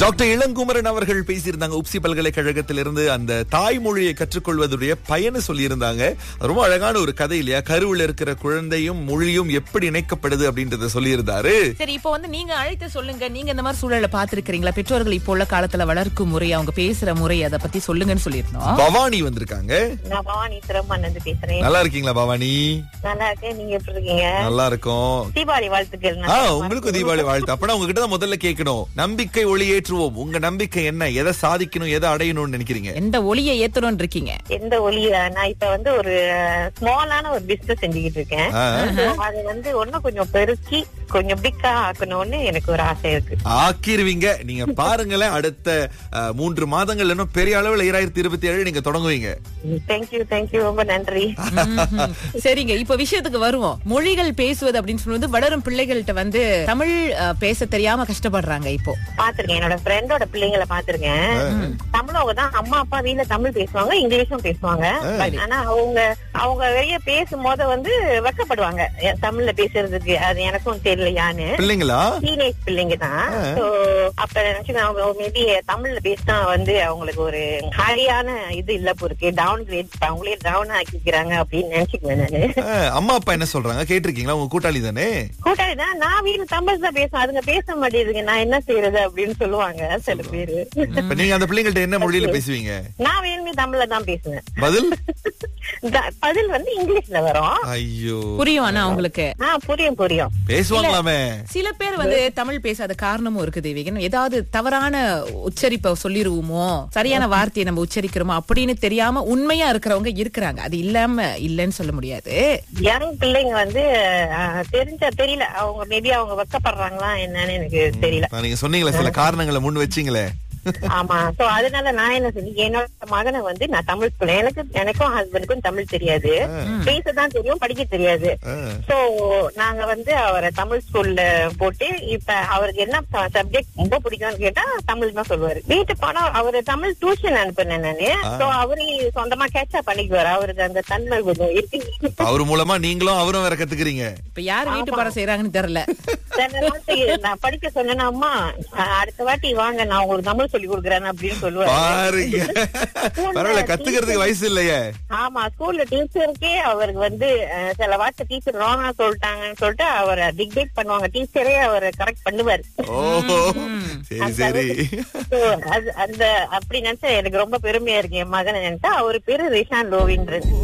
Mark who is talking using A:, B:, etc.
A: Doctor Ilangumaran அவர்கள் பேசியிருந்தாங்க உப்சி பல்கலைக்கழகத்திலிருந்து அந்த தாய்மொழியை கற்றுக்கொள்வதுடைய பயனை சொல்லியிருந்தாங்க அது ரொம்ப அழகான ஒரு கதை இல்லையா கருவில் இருக்கிற குழந்தையும் மொழியும் எப்படி இணைக்கப்படுது அப்படின்றத சொல்லியிருந்தாரு
B: சரி இப்போ வந்து நீங்க அழைத்து சொல்லுங்க நீங்க இந்த மாதிரி சூழலை பாத்துருக்கீங்களா பெற்றோர்கள் இப்போ உள்ள காலத்துல வளர்க்கும் முறை அவங்க பேசுற முறை அதை பத்தி சொல்லுங்கன்னு சொல்லியிருந்தோம்
A: பவானி வந்திருக்காங்க
C: நான் பவானி சிரமன் வந்து பேசுறேன்
A: நல்லா இருக்கீங்களா பவானி
C: நல்லா இருக்கேன் நீங்க எப்படி இருக்கீங்க
A: நல்லா இருக்கும்
C: தீபாவளி வாழ்த்துக்கள்
A: ஆ உங்களுக்கும் தீபாவளி வாழ்த்து அப்பனா உங்ககிட்ட தான் முதல்ல கேட்கணும் நம்பிக்கை ஒளியேற்றுவோம் உங்க நம்பிக்கை என்ன எதை சாதிக்கணும் எதை அடையணும்னு நினைக்கிறீங்க
B: எந்த ஒளியை ஏத்தணும்னு இருக்கீங்க
C: எந்த ஒலிய நான் இப்ப வந்து ஒரு ஸ்மாலான ஒரு பிசினஸ் செஞ்சுக்கிட்டு இருக்கேன்
A: ஆ.
C: So, அது வந்து ஒன்னும் கொஞ்சம் பெருக்கி கொஞ்சம் பிக்கா ஆக்கணும்னு எனக்கு ஒரு ஆசை இருக்கு
A: ஆக்கிருவீங்க நீங்க பாருங்களேன் அடுத்த அஹ், மூன்று மாதங்கள் இன்னும் பெரிய அளவுல ஈராயிரத்தி இருபத்தி ஏழு நீங்க தொடங்குவீங்க
C: தேங்க்யூ தேங்க்யூ ரொம்ப நன்றி
B: ம்ஹும். சரிங்க இப்ப விஷயத்துக்கு வருவோம் மொழிகள் பேசுவது அப்படின்னு சொல்லுவது வளரும் பிள்ளைகள்கிட்ட வந்து தமிழ் அஹ், பேச தெரியாம கஷ்டப்படுறாங்க இப்போ
C: பாத்திருக்கேன் என்னோட ஃப்ரெண்டோட பிள்ளைங்களை பாத்திருக்கேன் தமிழவங்க தான் அம்மா அப்பா வீட்ல தமிழ் பேசுவாங்க இங்கிலீஷும் பேசுவாங்க But ஆனா அவங்க அவங்க வெளிய பேசும்போது வந்து வெக்கப்படுவாங்க என் தமிழ்ல பேசுறதுக்கு அது எனக்கும் தெரியலையான்னு
A: பிள்ளைங்களா
C: டீனேஜ் பிள்ளைங்க தான் சோ அப்ப நினைச்சுக்கேன் அவங்க மேபி தமிழ்ல பேசினா வந்து அவங்களுக்கு ஒரு ஹாரியான இது இல்ல போருக்கு டவுன் கிரேட் அவங்களே டவுன் ஆக்கிக்கிறாங்க அப்படின்னு நினைச்சுக்குவேன் நானு
A: அஹ், அம்மா அப்பா என்ன சொல்றாங்க கேட்டிருக்கீங்களா உங்க கூட்டாளி தானே
C: கூட்டாளி தான் நான் வீட்டுல தமிழ் தான் பேசுவேன் அதுங்க பேச மாட்டேங்குதுங்க நான் என்ன செய்யறது அப்படின்னு சொல்லுவாங்க சில பேரு
A: இப்ப நீங்க அந்த பிள்ளைங்கள்ட்ட என்ன மொழியில பேசுவீங்க
C: நான் வேணுமே தமிழ்ல தான் பேசுவேன்
A: பதில்
C: த- பதில் வந்து இங்கிலீஷ்ல வரும்
A: ஐயோ
B: புரியும் ஆனா அவங்களுக்கு
C: ஆ புரியும் புரியும்
A: பேசுவாங்களாமே
B: சில பேர் வந்து தமிழ் பேசாத காரணமும் இருக்கு தேவிகன் ஏதாவது தவறான உச்சரிப்பை சொல்லிருவோமோ சரியான வார்த்தையை நம்ம உச்சரிக்கிறோமோ அப்படின்னு தெரியாம உண்மையா இருக்கிறவங்க இருக்கிறாங்க அது இல்லாம இல்லைன்னு சொல்ல முடியாது
C: யங் பிள்ளைங்க வந்து ஆ, தெரிஞ்ச தெரியல அவங்க மேபி அவங்க வெக்கப்படுறாங்களா என்னன்னு எனக்கு தெரியல
A: நான் நீங்க சொன்னீங்களே சில காரணங்களை முன் வச்சீங்களே
C: ஆமா சோ அதனால நான் என்ன செஞ்சேன் என்னோட மகனை வந்து நான் தமிழ் ஸ்கூல் எனக்கு எனக்கும் ஹஸ்பண்டுக்கும் தமிழ் தெரியாது பேசதான் தெரியும் படிக்க தெரியாது
A: அஹ்,
C: சோ நாங்க வந்து அவரை தமிழ் ஸ்கூல்ல போட்டு இப்ப அவருக்கு என்ன சப்ஜெக்ட் ரொம்ப பிடிக்கும்னு கேட்டா தமிழ் தான் சொல்லுவாரு வீட்டு போனா அவரு தமிழ் டியூஷன் அனுப்புனேன் நானு சோ அவரு சொந்தமா கேட்சா பண்ணிக்குவாரு அவருக்கு அந்த தன்மை கொஞ்சம் இருக்கு
A: அவர் மூலமா நீங்களும் அவரும் வேற கத்துக்கிறீங்க
B: இப்ப யார் வீட்டு பாடம் செய்யறாங்கன்னு தெரியல
C: சில நேரத்துக்கு நான் படிக்க சொன்னேன்னா அம்மா அஹ், அடுத்த வாட்டி வாங்க நான் உங்களுக்கு தமிழ் சொல்லி கொடுக்குறேன் அப்படின்னு சொல்லுவாரு
A: பாருங்க பரவாயில்ல கத்துக்கிறதுக்கு வயசு இல்லையே
C: ஆமா ஸ்கூல்ல டீச்சருக்கே அவருக்கு வந்து அஹ், சில வார்த்தை டீச்சர் ராங்கா சொல்லிட்டாங்கன்னு சொல்லிட்டு அவரை டிக்டேட் பண்ணுவாங்க டீச்சரே அவரை கரெக்ட் பண்ணுவாரு
A: ஓஹோ சரி சரி
C: So, அது- அந்த அப்படி நினைச்சா எனக்கு ரொம்ப பெருமையா இருக்கு என் மகனை நினைச்சா அவர் பேரு ரிஷான் லோவின்றது